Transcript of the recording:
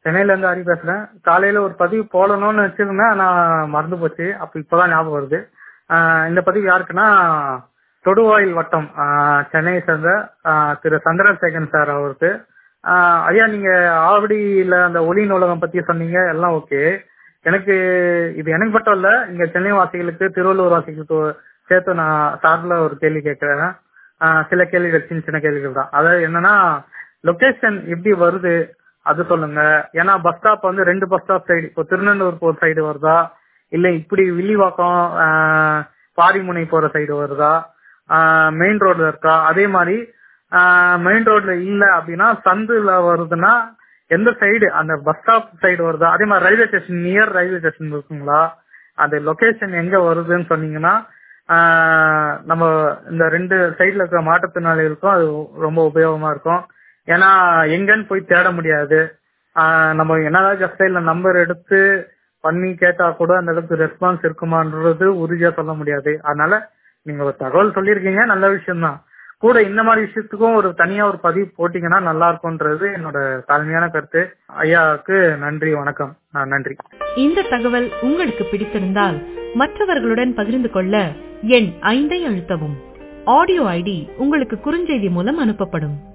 சென்னையில இருந்து ஹரி பேசுறேன் காலையில ஒரு பதிவு போடணும்னு வச்சிருந்தேன் ஆனா மறந்து போச்சு அப்ப இப்பதான் ஞாபகம் வருது ஆஹ் இந்த பதிவு யாருக்குன்னா தொடுவாயில் வட்டம் ஆஹ் சென்னையை சேர்ந்த ஆஹ் திரு சந்திரசேகரன் சார் அவருக்கு ஆஹ் ஐயா நீங்க ஆவடியில அந்த ஒளி நூலகம் பத்தி சொன்னீங்க எல்லாம் ஓகே எனக்கு இது எனக்கு மட்டும் இல்ல இங்க சென்னை வாசிகளுக்கு திருவள்ளூர் வாசிகளுக்கு சேர்த்து நான் சார்ல ஒரு கேள்வி கேட்கிறேன் ஆஹ் சில கேள்விகள் சின்ன சின்ன கேள்விகள் தான் அதாவது என்னன்னா லொகேஷன் எப்படி வருது அது சொல்லுங்க ஏன்னா பஸ் ஸ்டாப் வந்து ரெண்டு பஸ் ஸ்டாப் சைடு இப்போ திருநெல்வேலூர் போற சைடு வருதா இல்ல இப்படி வில்லிவாக்கம் ஆஹ் பாரிமுனை போற சைடு வருதா மெயின் ரோட்ல இருக்கா அதே மாதிரி மெயின் ரோட்ல இல்ல அப்படின்னா சந்துல வருதுன்னா எந்த சைடு அந்த பஸ் ஸ்டாப் சைடு வருதா அதே மாதிரி railway station near railway station இருக்குங்களா அந்த லொகேஷன் எங்க வருதுன்னு சொன்னீங்கன்னா ஆஹ் நம்ம இந்த ரெண்டு சைடுல இருக்கிற மாற்றுத்திறனாளிகளுக்கும் அது ரொம்ப உபயோகமா இருக்கும் ஏன்னா எங்கன்னு போய் தேட முடியாது ஆஹ் நம்ம என்னதான் ஜஸ்ட் சைட்ல நம்பர் எடுத்து பண்ணி கேட்டா கூட அந்த அளவுக்கு ரெஸ்பான்ஸ் இருக்குமான்றது உறுதியா சொல்ல முடியாது அதனால நீங்க ஒரு தகவல் சொல்லியிருக்கீங்க நல்ல விஷயம் தான் கூட இந்த மாதிரி விஷயத்துக்கும் ஒரு தனியா ஒரு பதிவு போட்டீங்கன்னா நல்லா இருக்கும்ன்றது என்னோட தாழ்மையான கருத்து ஐயாவுக்கு நன்றி வணக்கம் ஆஹ் நன்றி இந்த தகவல் உங்களுக்கு பிடித்திருந்தால் மற்றவர்களுடன் பகிர்ந்து கொள்ள எண் ஐந்தை அழுத்தவும் ஆடியோ ஐடி உங்களுக்கு குறுஞ்செய்தி மூலம் அனுப்பப்படும்